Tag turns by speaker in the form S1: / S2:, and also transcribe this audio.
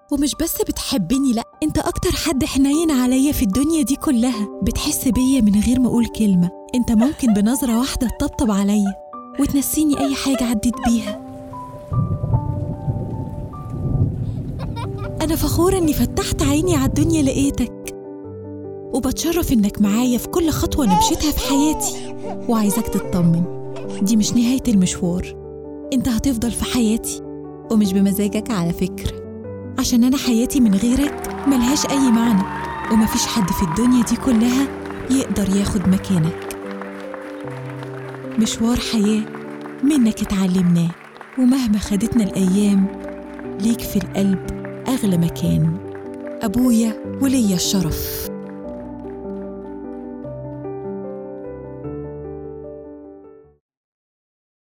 S1: ومش بس بتحبني لأ انت أكتر حد حنين عليا في الدنيا دي كلها بتحس بيا من غير ما أقول كلمة انت ممكن بنظرة واحدة تطبطب عليا وتنسيني أي حاجة عديت بيها أنا فخورة إني فتحت عيني على الدنيا لقيتك وبتشرف إنك معايا في كل خطوة أنا مشيتها في حياتي وعايزك تطمن دي مش نهاية المشوار انت هتفضل في حياتي ومش بمزاجك على فكرة عشان أنا حياتي من غيرك ملهاش أي معنى ومفيش حد في الدنيا دي كلها يقدر ياخد مكانك مشوار حياة منك اتعلمناه ومهما خدتنا الأيام ليك في القلب أغلى مكان أبويا وليا الشرف